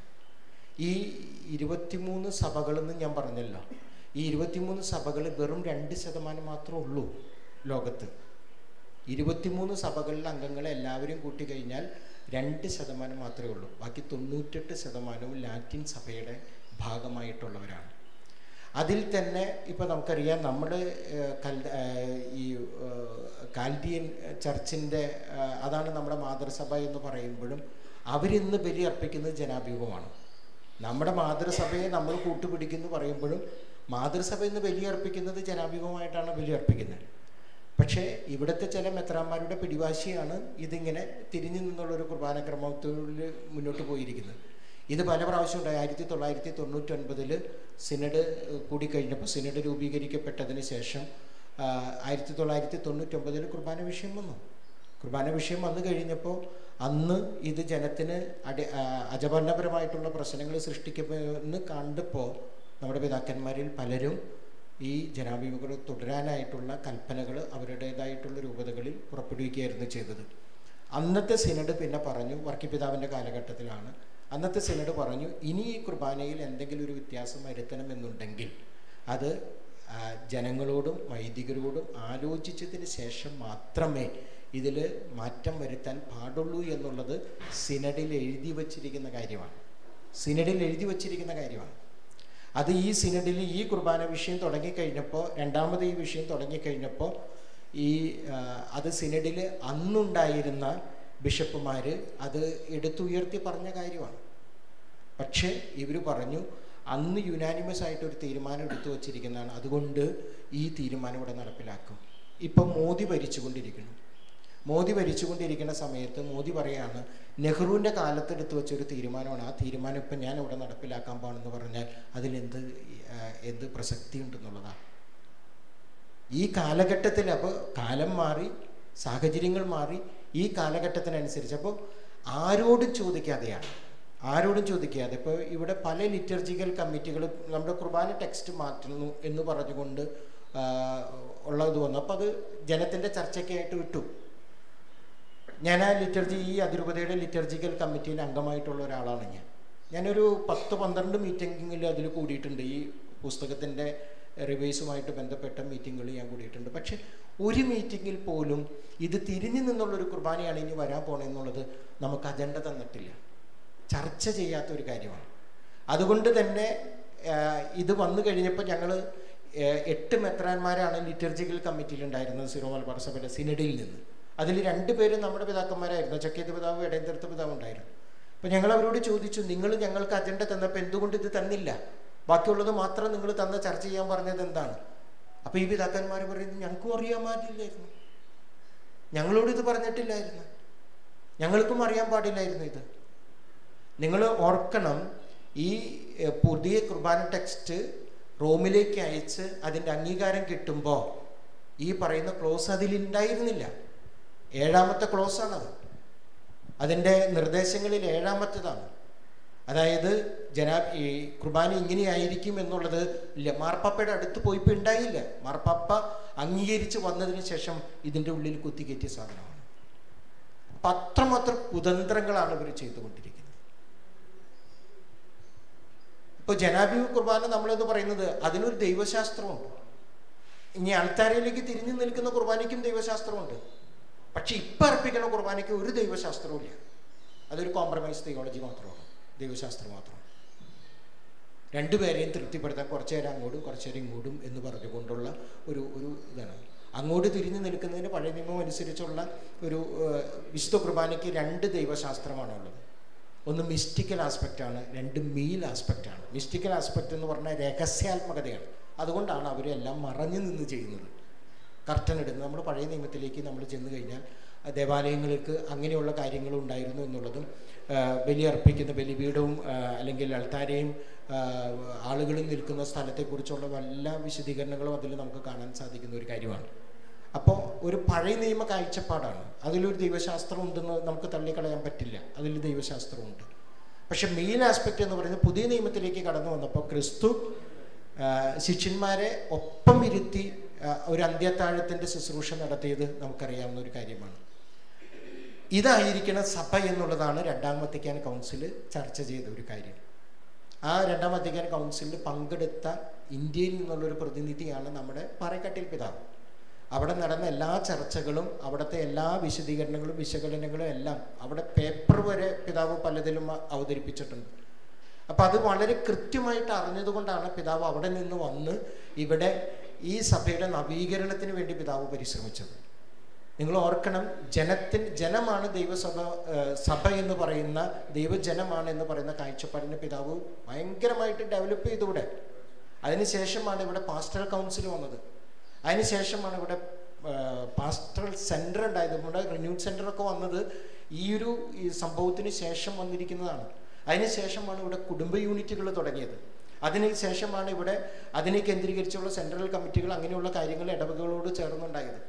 ഈ ഇരുപത്തിമൂന്ന് സഭകളെന്ന് ഞാൻ പറഞ്ഞല്ലോ ഈ ഇരുപത്തിമൂന്ന് സഭകൾ വെറും രണ്ട് ശതമാനം മാത്രമേ ഉള്ളൂ ലോകത്ത് ഇരുപത്തിമൂന്ന് സഭകളിലെ അംഗങ്ങളെ എല്ലാവരും കൂട്ടിക്കഴിഞ്ഞാൽ രണ്ട് ശതമാനം മാത്രമേ ഉള്ളൂ ബാക്കി തൊണ്ണൂറ്റെട്ട് ശതമാനവും ലാറ്റിൻ സഭയുടെ ഭാഗമായിട്ടുള്ളവരാണ് അതിൽ തന്നെ ഇപ്പോൾ നമുക്കറിയാം നമ്മുടെ ഏഹ്, കൽ ഏഹ്, ഈ ഏഹ്, കാൽഡിയൻ ചർച്ചിൻ്റെ ഏഹ്, അതാണ് നമ്മുടെ മാതൃസഭ എന്ന് പറയുമ്പോഴും അവരിന്ന് ബലി അർപ്പിക്കുന്നത് ജനാഭിമുഖമാണ് നമ്മുടെ മാതൃസഭയെ നമ്മൾ കൂട്ടുപിടിക്കുന്നു പറയുമ്പോഴും മാതൃസഭ ഇന്ന് ബലി അർപ്പിക്കുന്നത് ജനാഭിമുഖമായിട്ടാണ് ബലി അർപ്പിക്കുന്നത് പക്ഷേ ഇവിടുത്തെ ചില മെത്രാന്മാരുടെ പിടിവാശിയാണ് ഇതിങ്ങനെ തിരിഞ്ഞു നിന്നുള്ളൊരു കുർബാന ക്രമത്തിൽ മുന്നോട്ട് പോയിരിക്കുന്നത് ഇത് പല പ്രാവശ്യം ഉണ്ടായി ആയിരത്തി തൊള്ളായിരത്തി തൊണ്ണൂറ്റൊൻപതിൽ സിനഡ് കൂടിക്കഴിഞ്ഞപ്പോൾ സിനഡ് രൂപീകരിക്കപ്പെട്ടതിന് ശേഷം ആ, ആയിരത്തി തൊള്ളായിരത്തി തൊണ്ണൂറ്റൊമ്പതിൽ കുർബാന വിഷയം വന്നു കുർബാന വിഷയം വന്നു കഴിഞ്ഞപ്പോൾ അന്ന് ഇത് ജനത്തിന് അടി ആ, അജപന്നപരമായിട്ടുള്ള പ്രശ്നങ്ങൾ സൃഷ്ടിക്കുമെന്ന് കണ്ടപ്പോൾ നമ്മുടെ പിതാക്കന്മാരിൽ പലരും ഈ ജനാഭിമുഖർ തുടരാനായിട്ടുള്ള കൽപ്പനകൾ അവരുടേതായിട്ടുള്ള രൂപതകളിൽ പുറപ്പെടുവിക്കുകയായിരുന്നു ചെയ്തത് അന്നത്തെ സിനഡ് പിന്നെ പറഞ്ഞു വർക്കിപിതാവിൻ്റെ കാലഘട്ടത്തിലാണ് അന്നത്തെ സിനഡ് പറഞ്ഞു ഇനി ഈ കുർബാനയിൽ എന്തെങ്കിലും ഒരു വ്യത്യാസം വരുത്തണമെന്നുണ്ടെങ്കിൽ അത് ആ, ജനങ്ങളോടും വൈദികരോടും ആലോചിച്ചതിന് ശേഷം മാത്രമേ ഇതിൽ മാറ്റം വരുത്താൻ പാടുള്ളൂ എന്നുള്ളത് സിനഡിൽ എഴുതി വച്ചിരിക്കുന്ന കാര്യമാണ് സിനഡിൽ എഴുതി വച്ചിരിക്കുന്ന കാര്യമാണ് അത് ഈ സിനഡിൽ ഈ കുർബാന വിഷയം തുടങ്ങിക്കഴിഞ്ഞപ്പോൾ രണ്ടാമത് ഈ വിഷയം തുടങ്ങിക്കഴിഞ്ഞപ്പോൾ ഈ ആ, അത് സിനഡിൽ അന്നുണ്ടായിരുന്ന ബിഷപ്പുമാർ അത് എടുത്തുയർത്തി പറഞ്ഞ കാര്യമാണ് പക്ഷേ ഇവർ പറഞ്ഞു അന്ന് യുനാനിമസ് ആയിട്ട് ഒരു തീരുമാനം എടുത്തു വച്ചിരിക്കുന്നതാണ് അതുകൊണ്ട് ഈ തീരുമാനം ഇവിടെ നടപ്പിലാക്കും ഇപ്പം മോദി ഭരിച്ചുകൊണ്ടിരിക്കുന്നു മോദി ഭരിച്ചുകൊണ്ടിരിക്കുന്ന സമയത്ത് മോദി പറയാണ് നെഹ്റുവിൻ്റെ കാലത്ത് എടുത്തു വെച്ച ഒരു തീരുമാനമാണ് ആ തീരുമാനം ഇപ്പം ഞാൻ ഇവിടെ നടപ്പിലാക്കാൻ പാടെന്ന് പറഞ്ഞാൽ അതിലെന്ത് ആ, എന്ത് പ്രസക്തി ഉണ്ടെന്നുള്ളതാണ് ഈ കാലഘട്ടത്തിൽ അപ്പോൾ കാലം മാറി സാഹചര്യങ്ങൾ മാറി ഈ കാലഘട്ടത്തിനനുസരിച്ച് അപ്പോൾ ആരോടും ചോദിക്കാതെയാണ് ആരോടും ചോദിക്കാതെ ഇപ്പോൾ ഇവിടെ പല ലിറ്റർജിക്കൽ കമ്മിറ്റികൾ നമ്മുടെ കുർബാന ടെക്സ്റ്റ് മാറ്റുന്നു എന്ന് പറഞ്ഞുകൊണ്ട് ആ, ഉള്ളത് വന്നു അപ്പോൾ അത് ജനത്തിൻ്റെ ചർച്ചയ്ക്കായിട്ട് വിട്ടു ഞാൻ ആ ലിറ്റർജി ഈ അതിരൂപതയുടെ ലിറ്റർജിക്കൽ കമ്മിറ്റിയിൽ അംഗമായിട്ടുള്ള ഒരാളാണ് ഞാൻ ഞാനൊരു പത്ത് പന്ത്രണ്ട് മീറ്റിങ്ങിൽ അതിൽ കൂടിയിട്ടുണ്ട് ഈ പുസ്തകത്തിൻ്റെ റിവൈസുമായിട്ട് ബന്ധപ്പെട്ട മീറ്റിങ്ങുകളിൽ ഞാൻ കൂടിയിട്ടുണ്ട് പക്ഷെ ഒരു മീറ്റിങ്ങിൽ പോലും ഇത് തിരിഞ്ഞു നിന്നുള്ളൊരു കുർബാനയാണ് ഇനി വരാൻ പോണെന്നുള്ളത് നമുക്ക് അജണ്ട തന്നിട്ടില്ല ചർച്ച ചെയ്യാത്ത ഒരു കാര്യമാണ് അതുകൊണ്ട് തന്നെ ആ, ഇത് വന്നു കഴിഞ്ഞപ്പോൾ ഞങ്ങൾ എട്ട് മെത്രാന്മാരാണ് ലിറ്റർജിക്കൽ കമ്മിറ്റിയിൽ ഉണ്ടായിരുന്നത് സിറോ മലബാർ സഭയുടെ സിനഡിൽ നിന്ന് അതിൽ രണ്ട് പേരും നമ്മുടെ പിതാക്കന്മാരായിരുന്നു ചക്കേത്ത് പിതാവ് ഇടയന്തരത്ത് പിതാവ് ഉണ്ടായിരുന്നു അപ്പം ഞങ്ങൾ അവരോട് ചോദിച്ചു നിങ്ങൾ ഞങ്ങൾക്ക് അജണ്ട തന്നപ്പോൾ എന്തുകൊണ്ട് ഇത് തന്നില്ല ബാക്കിയുള്ളത് മാത്രം നിങ്ങൾ തന്ന ചർച്ച ചെയ്യാൻ പറഞ്ഞത് എന്താണ് അപ്പോൾ ഈ പിതാക്കന്മാർ പറയുന്നത് ഞങ്ങൾക്കും അറിയാൻ പാടില്ലായിരുന്നു ഞങ്ങളോട് ഇത് പറഞ്ഞിട്ടില്ലായിരുന്നു ഞങ്ങൾക്കും അറിയാൻ പാടില്ലായിരുന്നു ഇത് നിങ്ങൾ ഓർക്കണം ഈ എഹ്, പുതിയ കുർബാന ടെക്സ്റ്റ് റോമിലേക്ക് അയച്ച് അതിൻ്റെ അംഗീകാരം കിട്ടുമ്പോൾ ഈ പറയുന്ന ക്ലോസ് അതിലുണ്ടായിരുന്നില്ല ഏഴാമത്തെ ക്ലോസ് ആണത് അതിൻ്റെ നിർദ്ദേശങ്ങളിൽ ഏഴാമത്തേതാണ് അതായത് ജനാ ഈ കുർബാന ഇങ്ങനെയായിരിക്കും എന്നുള്ളത് ഇല്ല മാർപ്പാപ്പയുടെ അടുത്ത് പോയിപ്പോൾ ഉണ്ടായില്ല മാർപ്പാപ്പ അംഗീകരിച്ച് വന്നതിന് ശേഷം ഇതിൻ്റെ ഉള്ളിൽ കുത്തിക്കയറ്റിയ സാധനമാണ് അപ്പം അത്രമാത്രം കുതന്ത്രങ്ങളാണ് ഇവർ ചെയ്തുകൊണ്ടിരിക്കുന്നത് ഇപ്പോൾ ജനാഭിമുഖ കുർബാന നമ്മളെന്ന് പറയുന്നത് അതിനൊരു ദൈവശാസ്ത്രമുണ്ട് ഇനി അൾത്താരയിലേക്ക് തിരിഞ്ഞു നിൽക്കുന്ന കുർബാനയ്ക്കും ദൈവശാസ്ത്രമുണ്ട് പക്ഷെ ഇപ്പം അർപ്പിക്കുന്ന കുർബാനയ്ക്ക് ഒരു ദൈവശാസ്ത്രവും ഇല്ല അതൊരു കോംപ്രമൈസ് തിയോളജി മാത്രമാണ് ദൈവശാസ്ത്രം മാത്രമാണ് രണ്ടുപേരെയും തൃപ്തിപ്പെടുത്താൻ കുറച്ചു നേരം അങ്ങോട്ടും കുറച്ചു നേരം ഇങ്ങോട്ടും എന്ന് പറഞ്ഞുകൊണ്ടുള്ള ഒരു ഒരു ഇതാണ് അങ്ങോട്ട് തിരിഞ്ഞു നിൽക്കുന്നതിന് പഴയ നിയമം അനുസരിച്ചുള്ള ഒരു ഏഹ്, വിശുദ്ധ കുർബാനയ്ക്ക് രണ്ട് ദൈവശാസ്ത്രമാണ് ഉള്ളത് ഒന്ന് മിസ്റ്റിക്കൽ ആസ്പെക്റ്റാണ് രണ്ട് മീൽ ആസ്പെക്റ്റാണ് മിസ്റ്റിക്കൽ ആസ്പെക്റ്റ് എന്ന് പറഞ്ഞാൽ രഹസ്യാത്മകതയാണ് അതുകൊണ്ടാണ് അവരെല്ലാം മറഞ്ഞു നിന്ന് ചെയ്യുന്നത് കർട്ടൻ ഇടുന്നത് നമ്മൾ പഴയ നിയമത്തിലേക്ക് നമ്മൾ ചെന്ന് കഴിഞ്ഞാൽ ആ ദേവാലയങ്ങൾക്ക് അങ്ങനെയുള്ള കാര്യങ്ങളും ഉണ്ടായിരുന്നു എന്നുള്ളതും ആ, ബലിയർപ്പിക്കുന്ന ബലിപീഠവും ആ, അല്ലെങ്കിൽ അൾത്താരയും ആ, ആളുകളും നിൽക്കുന്ന സ്ഥലത്തെക്കുറിച്ചുള്ള എല്ലാ വിശദീകരണങ്ങളും അതിൽ നമുക്ക് കാണാൻ സാധിക്കുന്ന ഒരു കാര്യമാണ് അപ്പോൾ ഒരു പഴയ നിയമ കാഴ്ചപ്പാടാണ് അതിലൊരു ദൈവശാസ്ത്രം ഉണ്ടെന്ന് നമുക്ക് തള്ളിക്കളയാൻ പറ്റില്ല അതിൽ ദൈവശാസ്ത്രമുണ്ട് പക്ഷെ മെയിൻ ആസ്പെക്റ്റ് എന്ന് പറയുന്നത് പുതിയ നിയമത്തിലേക്ക് കടന്നു വന്നപ്പോൾ ക്രിസ്തു ആ, ശിഷ്യന്മാരെ ഒപ്പം ഇരുത്തി ആ, ഒരു അന്ത്യത്താഴത്തിൻ്റെ ശുശ്രൂഷ നടത്തിയത് നമുക്കറിയാവുന്ന ഒരു കാര്യമാണ് ഇതായിരിക്കണം സഭ എന്നുള്ളതാണ് രണ്ടാം വത്തിക്കാൻ കൗൺസിൽ ചർച്ച ചെയ്ത ഒരു കാര്യം ആ രണ്ടാം വത്തിക്കാൻ കൗൺസിലിൽ പങ്കെടുത്ത ഇന്ത്യയിൽ നിന്നുള്ളൊരു പ്രതിനിധിയാണ് നമ്മുടെ പാറക്കട്ടിൽ പിതാവ് അവിടെ നടന്ന എല്ലാ ചർച്ചകളും അവിടുത്തെ എല്ലാ വിശദീകരണങ്ങളും വിശകലനങ്ങളും എല്ലാം അവിടെ പേപ്പർ വരെ പിതാവ് പലതിലും അവതരിപ്പിച്ചിട്ടുണ്ട് അപ്പം അത് വളരെ കൃത്യമായിട്ട് അറിഞ്ഞതുകൊണ്ടാണ് പിതാവ് അവിടെ നിന്ന് വന്ന് ഇവിടെ ഈ സഭയുടെ നവീകരണത്തിന് വേണ്ടി പിതാവ് പരിശ്രമിച്ചത് നിങ്ങൾ ഓർക്കണം ജനത്തിന് ജനമാണ് ദൈവസഭ ഏഹ് സഭ എന്ന് പറയുന്ന ദൈവജനമാണ് എന്ന് പറയുന്ന കാഴ്ചപ്പാടിൻ്റെ പിതാവ് ഭയങ്കരമായിട്ട് ഡെവലപ്പ് ചെയ്തൂടെ അതിനുശേഷമാണ് ഇവിടെ പാസ്റ്റൽ കൗൺസിൽ വന്നത് അതിനുശേഷമാണ് ഇവിടെ പാസ്റ്ററൽ സെൻറ്റർ ഉണ്ടായത് നമ്മുടെ റിന്യൂഡ് സെൻറ്റർ ഒക്കെ വന്നത് ഈ ഒരു ഈ സംഭവത്തിന് ശേഷം വന്നിരിക്കുന്നതാണ് അതിനുശേഷമാണ് ഇവിടെ കുടുംബ യൂണിറ്റുകൾ തുടങ്ങിയത് അതിന് ശേഷമാണ് ഇവിടെ അതിനെ കേന്ദ്രീകരിച്ചുള്ള സെൻട്രൽ കമ്മിറ്റികൾ അങ്ങനെയുള്ള കാര്യങ്ങൾ ഇടവകളോട് ചേർന്നുണ്ടായത്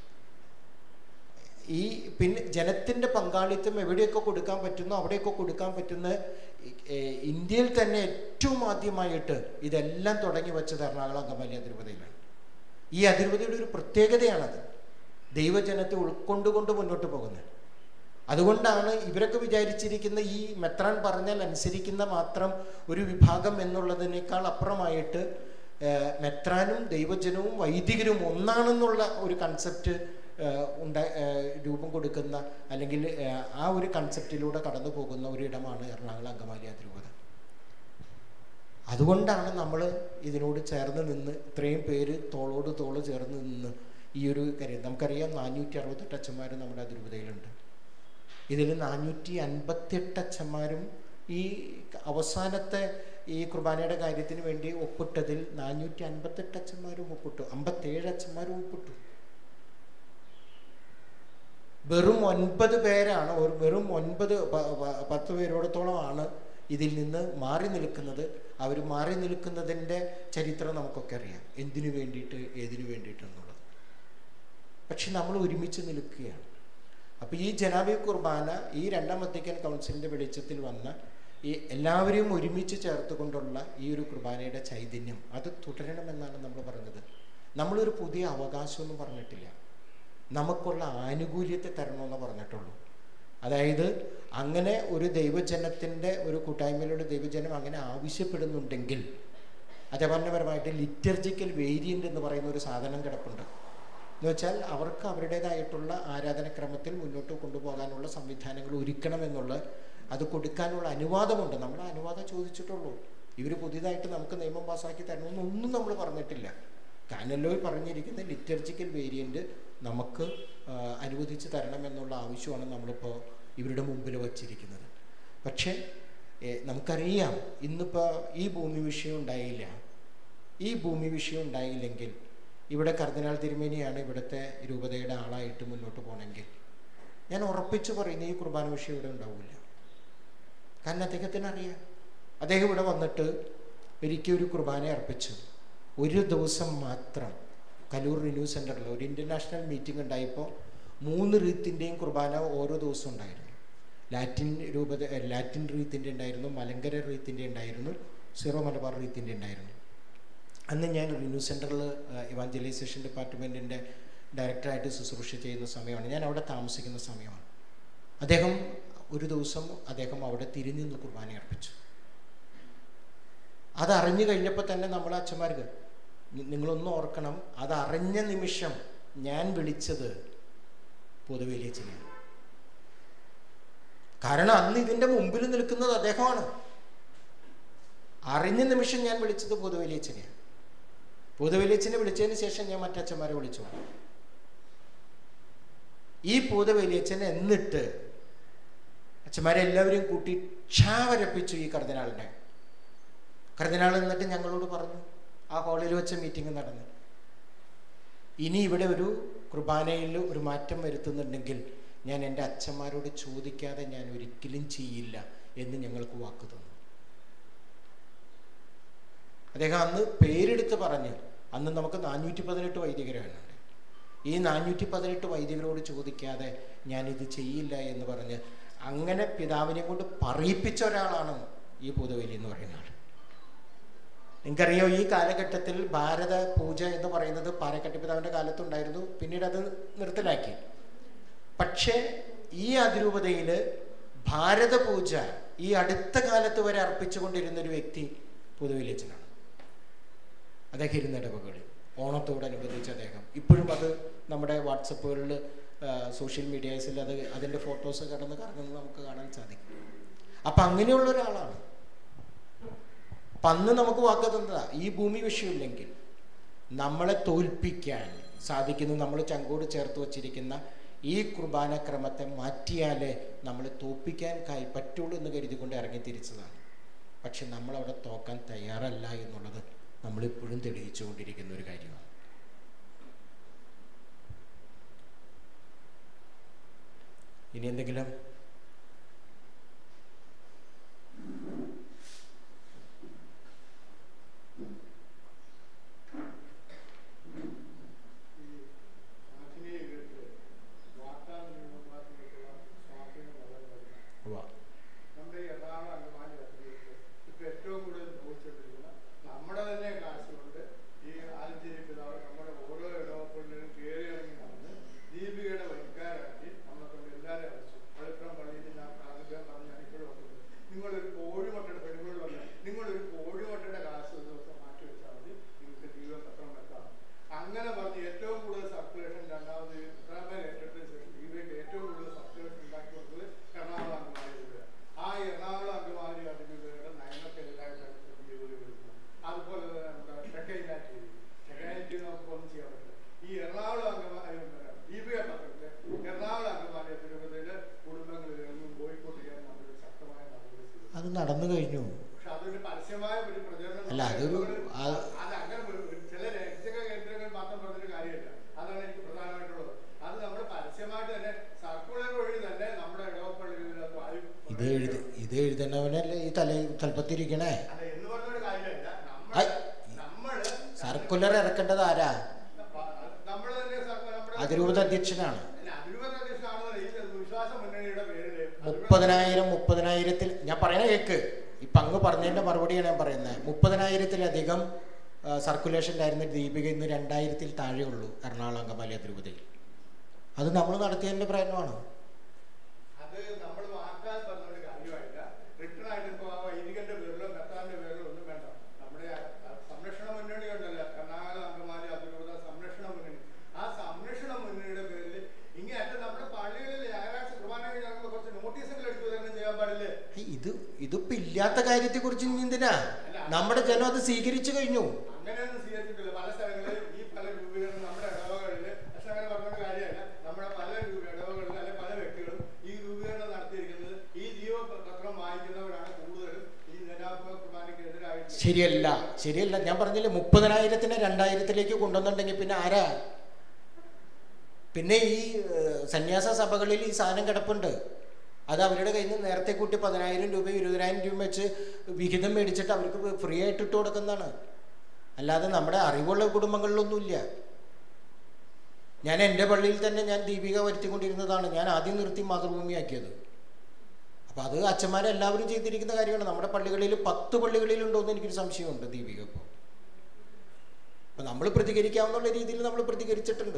ഈ പിന്നെ ജനത്തിൻ്റെ പങ്കാളിത്തം എവിടെയൊക്കെ കൊടുക്കാൻ പറ്റുന്നോ അവിടെയൊക്കെ കൊടുക്കാൻ പറ്റുന്ന ഏർ ഇന്ത്യയിൽ തന്നെ ഏറ്റവും ആദ്യമായിട്ട് ഇതെല്ലാം തുടങ്ങി വെച്ചത് എറണാകുളം അങ്കമാലി അതിരൂപതയിലാണ് ഈ അതിരൂപതയുടെ ഒരു പ്രത്യേകതയാണത് ദൈവജനത്തെ ഉൾക്കൊണ്ടുകൊണ്ട് മുന്നോട്ട് പോകുന്നത് അതുകൊണ്ടാണ് ഇവരൊക്കെ വിചാരിച്ചിരിക്കുന്ന ഈ മെത്രാൻ പറഞ്ഞാൽ അനുസരിക്കുന്ന മാത്രം ഒരു വിഭാഗം എന്നുള്ളതിനേക്കാൾ അപ്പുറമായിട്ട് ഏർ മെത്രാനും ദൈവജനവും വൈദികരും ഒന്നാണെന്നുള്ള ഒരു കൺസെപ്റ്റ് ഉണ്ട ഏർ രൂപം കൊടുക്കുന്ന അല്ലെങ്കിൽ ഏർ ആ ഒരു കൺസെപ്റ്റിലൂടെ കടന്നു പോകുന്ന ഒരു ഇടമാണ് എറണാകുളം അങ്കമാലി അതിരൂപത അതുകൊണ്ടാണ് നമ്മൾ ഇതിനോട് ചേർന്ന് നിന്ന് ഇത്രയും പേര് തോളോട് തോള് ചേർന്ന് നിന്ന് ഈ ഒരു കാര്യം നമുക്കറിയാം നാനൂറ്റി അറുപത്തെട്ട് അച്ഛന്മാർ നമ്മുടെ അതിരൂപതയിലുണ്ട് ഇതിൽ നാനൂറ്റി അൻപത്തിയെട്ട് അച്ഛന്മാരും ഈ അവസാനത്തെ ഈ കുർബാനയുടെ കാര്യത്തിന് വേണ്ടി ഒപ്പിട്ടതിൽ നാനൂറ്റി അൻപത്തെട്ട് അച്ഛന്മാരും ഒപ്പിട്ടു അമ്പത്തേഴ് അച്ഛന്മാരും ഒപ്പിട്ടു വെറും ഒൻപത് പേരാണ് ഒരു വെറും ഒൻപത് പ- പ- പത്ത് പേരോടത്തോളമാണ് ഇതിൽ നിന്ന് മാറി നിൽക്കുന്നത് അവർ മാറി നിൽക്കുന്നതിൻ്റെ ചരിത്രം നമുക്കൊക്കെ അറിയാം എന്തിനു വേണ്ടിയിട്ട് ഏതിനു വേണ്ടിയിട്ട് എന്നുള്ളത് പക്ഷെ നമ്മൾ ഒരുമിച്ച് നിൽക്കുകയാണ് അപ്പോൾ ഈ ജനാബി കുർബാന ഈ രണ്ടാം വത്തിക്കാൻ കൗൺസിലിൻ്റെ വെളിച്ചത്തിൽ വന്ന ഈ എല്ലാവരെയും ഒരുമിച്ച് ചേർത്തുകൊണ്ടുള്ള ഈ ഒരു കുർബാനയുടെ ചൈതന്യം അത് തുടരണമെന്നാണ് നമ്മൾ പറഞ്ഞത് നമ്മളൊരു പുതിയ അവകാശമൊന്നും പറഞ്ഞിട്ടില്ല നമുക്കുള്ള ആനുകൂല്യത്തെ തരണമെന്ന് പറഞ്ഞിട്ടുള്ളൂ അതായത് അങ്ങനെ ഒരു ദൈവജനത്തിൻ്റെ ഒരു കൂട്ടായ്മയിലൂടെ ദൈവജനം അങ്ങനെ ആവശ്യപ്പെടുന്നുണ്ടെങ്കിൽ അതേപരമായിട്ട് ലിറ്റർജിക്കൽ വേരിയൻ്റ് എന്ന് പറയുന്ന ഒരു സാധനം കിടപ്പുണ്ട് എന്ന് വെച്ചാൽ അവർക്ക് അവരുടേതായിട്ടുള്ള ആരാധനക്രമത്തിൽ മുന്നോട്ട് കൊണ്ടുപോകാനുള്ള സംവിധാനങ്ങൾ ഒരുക്കണമെന്നുള്ള അത് കൊടുക്കാനുള്ള അനുവാദമുണ്ട് നമ്മൾ ആ അനുവാദം ചോദിച്ചിട്ടുള്ളൂ ഇവർ പുതിയതായിട്ട് നമുക്ക് നിയമം പാസ്സാക്കി തരണമെന്നൊന്നും നമ്മൾ പറഞ്ഞിട്ടില്ല കാനലോയിൽ പറഞ്ഞിരിക്കുന്ന ലിറ്റർജിക്കൽ വേരിയൻ്റ് നമുക്ക് ആ, അനുവദിച്ച് തരണമെന്നുള്ള ആവശ്യമാണ് നമ്മളിപ്പോൾ ഇവരുടെ മുമ്പിൽ വച്ചിരിക്കുന്നത് പക്ഷേ ഏ, നമുക്കറിയാം ഇന്നിപ്പോൾ ഈ ഭൂമി വിഷയം ഉണ്ടായില്ല ഈ ഭൂമി വിഷയം ഉണ്ടായില്ലെങ്കിൽ ഇവിടെ കർദിനാൾ തിരുമേനിയാണ് ഇവിടുത്തെ രൂപതയുടെ ആളായിട്ട് മുന്നോട്ട് പോകണമെങ്കിൽ ഞാൻ ഉറപ്പിച്ചു പറയുന്ന ഈ കുർബാന വിഷയം ഇവിടെ ഉണ്ടാവില്ല കാരണം അദ്ദേഹത്തിന് അറിയാം അദ്ദേഹം ഇവിടെ വന്നിട്ട് ഒരിക്കൽ ഒരു കുർബാന അർപ്പിച്ചു ഒരു ദിവസം മാത്രം കലൂർ റിന്യൂ സെൻറ്ററിൽ ഒരു ഇൻ്റർനാഷണൽ മീറ്റിംഗ് ഉണ്ടായപ്പോൾ മൂന്ന് റീത്തിൻ്റെയും കുർബാന ഓരോ ദിവസവും ഉണ്ടായിരുന്നു ലാറ്റിൻ രൂപത ഏ, ലാറ്റിൻ റീത്തിൻ്റെ ഉണ്ടായിരുന്നു മലങ്കര റീത്തിൻ്റെ ഉണ്ടായിരുന്നു സീറോ മലബാർ റീത്തിൻ്റെ ഉണ്ടായിരുന്നു അന്ന് ഞാൻ റിന്യൂ സെൻറ്ററിൽ ഇവാഞ്ചലൈസേഷൻ ഡിപ്പാർട്ട്മെൻറ്റിൻ്റെ ഡയറക്ടറായിട്ട് ശുശ്രൂഷ ചെയ്യുന്ന സമയമാണ് ഞാൻ അവിടെ താമസിക്കുന്ന സമയമാണ് അദ്ദേഹം ഒരു ദിവസം അദ്ദേഹം അവിടെ തിരിഞ്ഞു നിന്ന് കുർബാന അർപ്പിച്ചു അത് അറിഞ്ഞു കഴിഞ്ഞപ്പോൾ തന്നെ നമ്മൾ അച്ഛന്മാർക്ക് നി- നിങ്ങളൊന്ന് ഓർക്കണം അത് അറിഞ്ഞ നിമിഷം ഞാൻ വിളിച്ചത് പൊതുവേലിയച്ചനെയാണ് കാരണം അന്ന് ഇതിൻ്റെ മുമ്പിൽ നിൽക്കുന്നത് അദ്ദേഹമാണ് അറിഞ്ഞ നിമിഷം ഞാൻ വിളിച്ചത് പൊതുവേലിയച്ചനെയാണ് പൂതവേലിയച്ചനെ വിളിച്ചതിന് ശേഷം ഞാൻ മറ്റച്ഛന്മാരെ വിളിച്ചു ഈ പൂതവേലിയച്ചൻ എന്നിട്ട് അച്ഛന്മാരെല്ലാവരെയും കൂട്ടി ക്ഷാവരപ്പിച്ചു ഈ കർദിനാളിനെ കർദിനാൾ എന്നിട്ട് ഞങ്ങളോട് പറഞ്ഞു ആ ഹാളിൽ വെച്ച മീറ്റിംഗ് നടന്നു ഇനി ഇവിടെ ഒരു കുർബാനയിൽ ഒരു മാറ്റം വരുത്തുന്നുണ്ടെങ്കിൽ ഞാൻ എൻ്റെ അച്ഛന്മാരോട് ചോദിക്കാതെ ഞാൻ ഒരിക്കലും ചെയ്യില്ല എന്ന് ഞങ്ങൾക്ക് വാക്ക് തന്നു അദ്ദേഹം അന്ന് പേരെടുത്ത് പറഞ്ഞ് അന്ന് നമുക്ക് നാനൂറ്റി പതിനെട്ട് വൈദികരാണ് ഈ നാനൂറ്റി പതിനെട്ട് വൈദികരോട് ചോദിക്കാതെ ഞാനിത് ചെയ്യില്ല എന്ന് പറഞ്ഞ് അങ്ങനെ പിതാവിനെ കൊണ്ട് പറയിപ്പിച്ച ഒരാളാണ് ഈ പൂതവേലി എന്ന് പറയുന്ന ആൾ നിങ്ങൾക്കറിയോ ഈ കാലഘട്ടത്തിൽ ഭാരത പൂജ എന്ന് പറയുന്നത് പാറക്കട്ടി പിതാവിൻ്റെ കാലത്തുണ്ടായിരുന്നു പിന്നീട് അത് നിർത്തലാക്കി പക്ഷേ ഈ അതിരൂപതയിൽ ഭാരത പൂജ ഈ അടുത്ത കാലത്ത് വരെ അർപ്പിച്ചുകൊണ്ടിരുന്ന ഒരു വ്യക്തി പുതുവിലിച്ചനാണ് അദ്ദേഹം ഇരുന്ന ഇടവകളിൽ ഓണത്തോടനുബന്ധിച്ച് അദ്ദേഹം ഇപ്പോഴും അത് നമ്മുടെ വാട്സപ്പുകളിൽ സോഷ്യൽ മീഡിയാസിൽ അത് അതിൻ്റെ ഫോട്ടോസ് കടന്ന് കറങ്ങുന്നത് നമുക്ക് കാണാൻ സാധിക്കും അപ്പം അങ്ങനെയുള്ള ഒരാളാണ് അപ്പം അന്ന് നമുക്ക് വാക്ക് തന്നതാ ഈ ഭൂമി വിഷയമില്ലെങ്കിൽ നമ്മളെ തോൽപ്പിക്കാൻ സാധിക്കുന്നു നമ്മൾ ചങ്കോട് ചേർത്ത് വച്ചിരിക്കുന്ന ഈ കുർബാന ക്രമത്തെ മാറ്റിയാലേ നമ്മളെ തോൽപ്പിക്കാൻ കായി പറ്റുള്ളൂ എന്ന് കരുതിക്കൊണ്ട് ഇറങ്ങി തിരിച്ചതാണ് പക്ഷെ നമ്മളവിടെ തോക്കാൻ തയ്യാറല്ല എന്നുള്ളത് നമ്മളിപ്പോഴും തെളിയിച്ചുകൊണ്ടിരിക്കുന്ന ഒരു കാര്യമാണ് ഇനി എന്തെങ്കിലും ഉവ്വ. നമ്മുടെ ഈ എറണാകുളം അങ്കമാലി പദ്ധതിയിൽ ഇപ്പൊ ഏറ്റവും കൂടുതൽ ചോദിച്ചുകൊണ്ടിരിക്കുന്ന നമ്മുടെ തന്നെ കാശ് കൊണ്ട് ഈ ആലഞ്ചേരി പിതാവ് നമ്മുടെ ഓരോ ഇടവപ്പള്ളിയിലും കയറി ഇറങ്ങി നടന്ന് ദീപികയുടെ വൈകാരാക്കി നമ്മളെ കൊണ്ട് എല്ലാവരും അയച്ചു പള്ളിപ്പുറം പള്ളിയിൽ ഞാൻ ആദ്യം പറഞ്ഞ് ഞാൻ ഇപ്പോഴും ഓർക്കുന്നു നിങ്ങളൊരു കോഴിമുട്ടയുടെ പെണ്ണുങ്ങൾ വന്ന് നിങ്ങളൊരു കോഴിമുട്ടയുടെ കാശ് ഒരു ദിവസം മാറ്റി വെച്ചാൽ മതി നിങ്ങൾക്ക് ജീവിതം പത്രം വെക്കാം അങ്ങനെ പറഞ്ഞ് ഏറ്റവും കൂടുതൽ സർക്കുലേഷൻ രണ്ടാമത് ഉത്തരാഖണ്ഡ് ഏറ്റെടുത്തതിന് ശേഷം ദീപയ്ക്ക് ഏറ്റവും കൂടുതൽ സർക്കുലേഷൻ ഉണ്ടാക്കി കൊടുത്തത് എറണാകുളം അങ്കമാലി രൂപയാണ് ആ എറണാകുളം അങ്കമാലി അതിരൂപയുടെ നയങ്ങൾക്കെതിരായിട്ടാണ് ദീപ വരുന്നത് അതുപോലെ തന്നെ നമ്മുടെ ഷെക്കൈനാറ്റി ഷെക്കൈനാറ്റി നമുക്ക് ഒന്നും ചെയ്യാൻ പറ്റില്ല ഈ എറണാകുളം അങ്കമാലി ദീപിക പത്രത്തില് എറണാകുളം അങ്കമാലി അതിരൂപതയില് കുടുംബങ്ങളിൽ നിന്നും ബോയ്ക്കോട്ട് ചെയ്യാൻ നമ്മളൊരു ശക്തമായ നടപടി സ്വീകരിച്ചു അത് നടന്നു കഴിഞ്ഞു പക്ഷെ അതൊരു പരസ്യമായ ഒരു പ്രചരണം അല്ല, അതൊരു ആ- അത് അങ്ങനെ ഒരു- ഒരു ചില രഹസ്യ കേന്ദ്രങ്ങൾ മാത്രം പറഞ്ഞൊരു കാര്യമല്ല അതാണ് എനിക്ക് പ്രധാനമായിട്ടുള്ളത് അത് നമ്മൾ പരസ്യമായിട്ട് തന്നെ സർക്കുലർ വഴി തന്നെ നമ്മുടെ ഇടവപ്പള്ളികളിൽ അത് വായു ഇത് എഴുതി ഇത് എഴുതണവനല്ലേ ഈ തല തലപ്പത്തിരിക്കണേ അല്ല എന്ന് പറഞ്ഞൊരു കാര്യമല്ല ഐ, നമ്മൾ നമ്മള് സർക്കുലർ ഇറക്കേണ്ടത് ആരാ നമ്മൾ തന്നെ സർക്കാർ നമ്മുടെ അതിരൂപത അധ്യക്ഷനാണ് അല്ല, അതിരൂപത അധ്യക്ഷനാണെന്നല്ല, ഈ വിശ്വാസ മുന്നണിയുടെ പേരില് മുപ്പതിനായിരം മുപ്പതിനായിരത്തിൽ ഞാൻ പറയണ കേക്ക് ഇപ്പം അങ്ങ് പറഞ്ഞതിൻ്റെ മറുപടിയാണ് ഞാൻ പറയുന്നത് മുപ്പതിനായിരത്തിലധികം സർക്കുലേഷനിലായിരുന്ന ദീപിക ഇന്ന് രണ്ടായിരത്തിൽ താഴെ ഉള്ളൂ എറണാകുളം അങ്കമാലി അതിരൂപതയിൽ അത് നമ്മൾ നടത്തിയതിൻ്റെ പ്രയത്നമാണ് അത് നമ്മൾ വാക്കാൽ പറഞ്ഞൊരു കാര്യമായില്ല റിട്ടേൺ ആയിട്ട് ഇപ്പോൾ ആ വൈദികന്റെ പേരിലോ മെത്താന്റെ പേരിലോ ഒന്നും വേണ്ട നമ്മുടെ ആ- ആ സംരക്ഷണ മുന്നണി ഉണ്ടല്ലോ എറണാകുളം അങ്കമാലി അതിരൂപത സംരക്ഷണ മുന്നണി ആ സംരക്ഷണ മുന്നണിയുടെ പേരിൽ ഇങ്ങേറ്റം നമ്മുടെ പള്ളികളിൽ ഞായറാഴ്ച കുർബാന കഴിഞ്ഞ് ഇറങ്ങുമ്പോൾ കുറച്ച് നോട്ടീസുകൾ എടുത്തു വിതരണം ചെയ്യാൻ പാടില്ലേ ഹേയ്, ഇത് ഇതിപ്പോ ഇല്ലാത്ത കാര്യത്തെക്കുറിച്ച് ഇനി എന്തിനാ നമ്മുടെ ജനം അത് സ്വീകരിച്ചു കഴിഞ്ഞു അങ്ങനെയൊന്നും സ്വീകരിച്ചിട്ടില്ല പല സ്ഥലങ്ങളിൽ ഈ പല രൂപീകരണം നമ്മുടെ ഇടവകളിൽ പക്ഷെ അങ്ങനെ പറഞ്ഞൊരു കാര്യമല്ല നമ്മുടെ പല രൂ- ഇടവകളിൽ അല്ലെ പല വ്യക്തികളും ഈ രൂപീകരണം നടത്തിയിരിക്കുന്നത് ഈ ജീവപത്രം വായിക്കുന്നവരാണ് കൂടുതലും ഈ ജനാഭ കുർബാനയ്ക്കെതിരായിട്ട് ശരിയല്ല ശരിയല്ല ഞാൻ പറഞ്ഞില്ലേ മുപ്പതിനായിരത്തിനെ രണ്ടായിരത്തിലേക്ക് കൊണ്ടുവന്നിട്ടുണ്ടെങ്കിൽ പിന്നെ ആരാ പിന്നെ ഈ ഏഹ്, സന്യാസ സഭകളിൽ ഈ സാധനം കിടപ്പുണ്ട് അത് അവരുടെ കയ്യിൽ നിന്ന് നേരത്തെ കൂട്ടി പതിനായിരം രൂപ ഇരുപതിനായിരം രൂപ വെച്ച് വിഹിതം മേടിച്ചിട്ട് അവർക്ക് ഫ്രീ ആയിട്ട് ഇട്ട് കൊടുക്കുന്നതാണ് അല്ലാതെ നമ്മുടെ അറിവുള്ള കുടുംബങ്ങളിലൊന്നുമില്ല ഞാൻ എൻ്റെ പള്ളിയിൽ തന്നെ ഞാൻ ദീപിക വരുത്തിക്കൊണ്ടിരുന്നതാണ് ഞാൻ ആദ്യം നിർത്തി മാതൃഭൂമിയാക്കിയത് അപ്പോൾ അത് അച്ഛന്മാരെല്ലാവരും ചെയ്തിരിക്കുന്ന കാര്യമാണ് നമ്മുടെ പള്ളികളിൽ പത്ത് പള്ളികളിലുണ്ടോ എന്ന് എനിക്കൊരു സംശയമുണ്ട് ദീപിക ഇപ്പോൾ അപ്പം നമ്മൾ പ്രതികരിക്കാവുന്ന രീതിയിൽ നമ്മൾ പ്രതികരിച്ചിട്ടുണ്ട്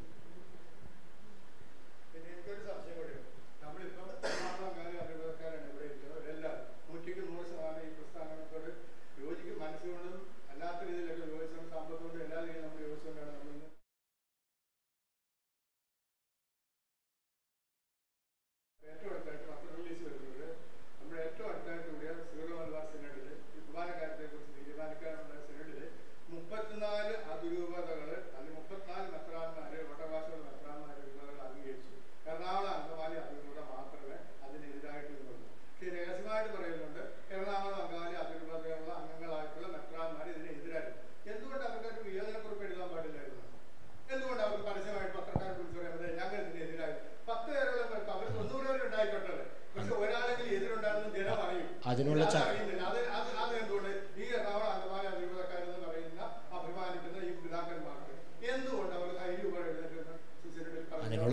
പിന്നെ എനിക്കൊരു സംശയം കൂടിയുണ്ട് നമ്മളിപ്പം എറണാകുളംകാരും അറിവുകാരാണ് ഇവിടെ ഇരിക്കുന്നത് അവരെല്ലാം നൂറ്റിക്ക് നൂറ് ശതമാനം ഈ പ്രസ്ഥാനങ്ങളോട് യോജിക്കും മനസ്സുകൊണ്ടും അല്ലാത്ത രീതിയിലൊക്കെ യോജിച്ചുകൊണ്ട് സമ്പത്തുകൊണ്ടും എല്ലാ രീതിയിലും നമ്മൾ യോജിച്ചുകൊണ്ടാണ് നമ്മൾ ഇന്ന് ഏറ്റവും അടുത്തായിട്ട് പത്ര റിലീസ് വരുന്നത് നമ്മുടെ ഏറ്റവും അടുത്തായിട്ട് കൂടിയ സീറോ മലബാർ സിനഡിൽ ഈ കുർബാന കാര്യത്തെക്കുറിച്ച് തീരുമാനിക്കാനുള്ള സിനഡിൽ മുപ്പത്തിനാല് അതിരൂപതകൾ അല്ലെങ്കിൽ മുപ്പത്തിനാല് മെത്രാന്മാരെ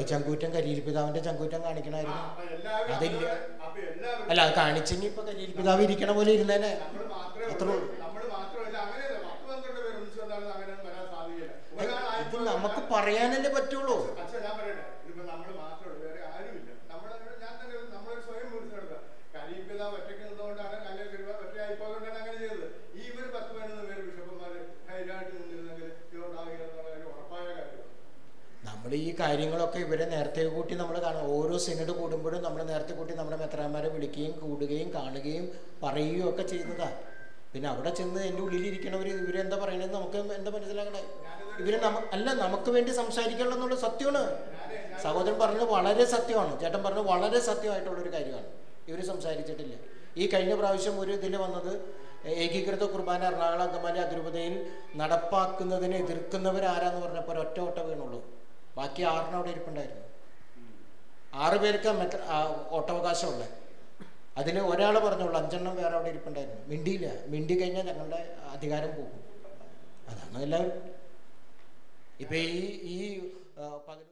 ചങ്കൂറ്റം കരിയിൽ പിതാവിന്റെ ചങ്കൂറ്റം ആ, കാണിക്കണമായിരുന്നു അപ്പൊ എല്ലാവരും അതില്ല. അതുപോലെ- അപ്പൊ എല്ലാവരും അല്ല അത് കാണിച്ചെങ്കിൽ ഇപ്പൊ കരിയിൽ പിതാവ് ഇരിക്കണ പോലെ ഇരുന്നേനെ നമ്മള് മാത്രമേ അത്രേ ഉള്ളൂ. ഉള്ളൂ. നമ്മള് മാത്രമല്ല അങ്ങനെയല്ല പത്ത് പന്ത്രണ്ട് പേര് ഒന്നിച്ച് വന്നാലും അങ്ങനെയൊന്നും വരാൻ സാധ്യതയില്ല ഇത് ഒരാളായിപ്പോ നമുക്ക് പറയാനല്ലേ പറ്റുള്ളൂ അച്ഛൻ ഞാൻ പറയട്ടെ ഇതിപ്പോ നമ്മള് മാത്രമേ ഉള്ളൂ വേറെ ആരുമില്ല നമ്മൾ ഞാൻ തന്നെ നമ്മളൊരു സ്വയം കുറിച്ചെടുത്ത കരീപിതാവ് ഒറ്റയ്ക്ക് നിന്നുകൊണ്ടാണ് കല്യാണം കരുവ ഒറ്റയായിപ്പോകൊണ്ടാണ് അങ്ങനെ ചെയ്തത് ഈ ഇവര് പത്ത് പതിനൊന്ന് പേര് ബിഷപ്പന്മാര് ധൈര്യമായിട്ട് നിന്നിരുന്നെങ്കിൽ ഇതുണ്ടാകില്ല എന്നുള്ള കാര്യം ഉറപ്പായ കാര്യമാണ് നമ്മൾ ഈ കാര്യങ്ങളൊക്കെ ഇവരെ നേരത്തെ കൂട്ടി നമ്മൾ കാണും ഓരോ സിനഡ് കൂടുമ്പോഴും നമ്മൾ നേരത്തെ കൂട്ടി നമ്മുടെ മെത്രാന്മാരെ വിളിക്കുകയും കൂടുകയും കാണുകയും പറയുകയും ഒക്കെ ചെയ്യുന്നതാ പിന്നെ അവിടെ ചെന്ന് എൻ്റെ ഉള്ളിലിരിക്കണവർ ഇവരെന്താ പറയണത് നമുക്ക് എന്താ മനസ്സിലാക്കണേ ഇവര് നമ്മ അല്ല നമുക്ക് വേണ്ടി സംസാരിക്കണം എന്നുള്ള സത്യമാണ് സഹോദരൻ പറഞ്ഞത് വളരെ സത്യമാണ് ചേട്ടൻ പറഞ്ഞത് വളരെ സത്യമായിട്ടുള്ളൊരു കാര്യമാണ് ഇവർ സംസാരിച്ചിട്ടില്ല ഈ കഴിഞ്ഞ പ്രാവശ്യം ഒരു ഇതിൽ വന്നത് ഏകീകൃത കുർബാന എറണാകുളം അങ്കമാലി അതിരൂപതയിൽ നടപ്പാക്കുന്നതിനെ എതിർക്കുന്നവരാരാന്ന് പറഞ്ഞപ്പോൾ ഒരൊറ്റ ഒറ്റ വീണുള്ളൂ ബാക്കി ആറിന് അവിടെ ഇരിപ്പുണ്ടായിരുന്നു ആറ് പേർക്ക് മെത്ര ഓട്ടവകാശമുള്ളത് അതിൽ ഒരാൾ പറഞ്ഞോളൂ അഞ്ചെണ്ണം വേറെ അവിടെ ഇരിപ്പുണ്ടായിരുന്നു മിണ്ടിയില്ല മിണ്ടി കഴിഞ്ഞാൽ ഞങ്ങളുടെ അധികാരം പോകും അതാണ് എല്ലാവരും ഇപ്പം ഈ ഈ ആ, പതിനൊന്ന്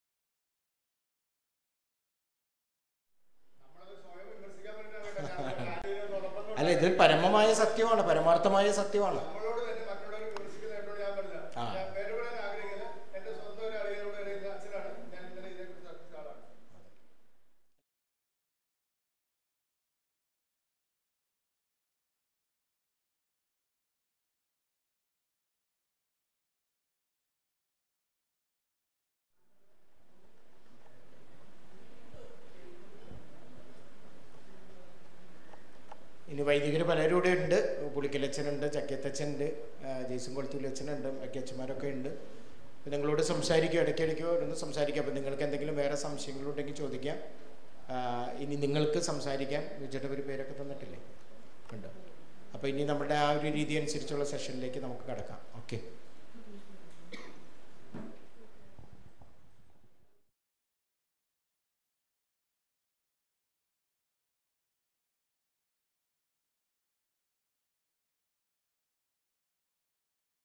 നമ്മളത് സ്വയം വിമർശിക്കാൻ പറ്റുന്ന അല്ല ഇത് പരമമായ സത്യമാണ് പരമാർത്ഥമായ സത്യമാണ് നമ്മളോട് തന്നെ മറ്റുള്ളവർ വിമർശിക്കുന്നതായിട്ടോട് ഞാൻ പറഞ്ഞില്ല ആ. ഞാൻ പേര് പറയാൻ ആഗ്രഹിക്കുന്നത് എന്റെ സ്വന്തം ഒരു അറിയാനോട് അറിയുന്ന അച്ഛനാണ് ഞാൻ ഇന്നലെ ഇതിനെക്കുറിച്ച് ചർച്ച ആളാണ് ഇനി വൈദികർ പലരും ഇവിടെ ഉണ്ട് പുളിക്കലച്ഛനുണ്ട് ചക്കത്തച്ഛനുണ്ട് ജെയ്സൺ കൊളുത്തൂലച്ഛനുണ്ട് ബാക്കി അച്ഛന്മാരൊക്കെ ഉണ്ട് അപ്പോൾ നിങ്ങളോട് സംസാരിക്കും ഇടയ്ക്കിടയ്ക്ക് ഒന്ന് സംസാരിക്കാം അപ്പോൾ നിങ്ങൾക്ക് എന്തെങ്കിലും വേറെ സംശയങ്ങളുണ്ടെങ്കിൽ ചോദിക്കാം ആ, ഇനി നിങ്ങൾക്ക് സംസാരിക്കാൻ വിജയുടെ ഒരു പേരൊക്കെ തന്നിട്ടില്ലേ ഉണ്ട് അപ്പോൾ ഇനി നമ്മുടെ ആ ഒരു രീതി അനുസരിച്ചുള്ള സെഷനിലേക്ക് നമുക്ക് കിടക്കാം ഓക്കെ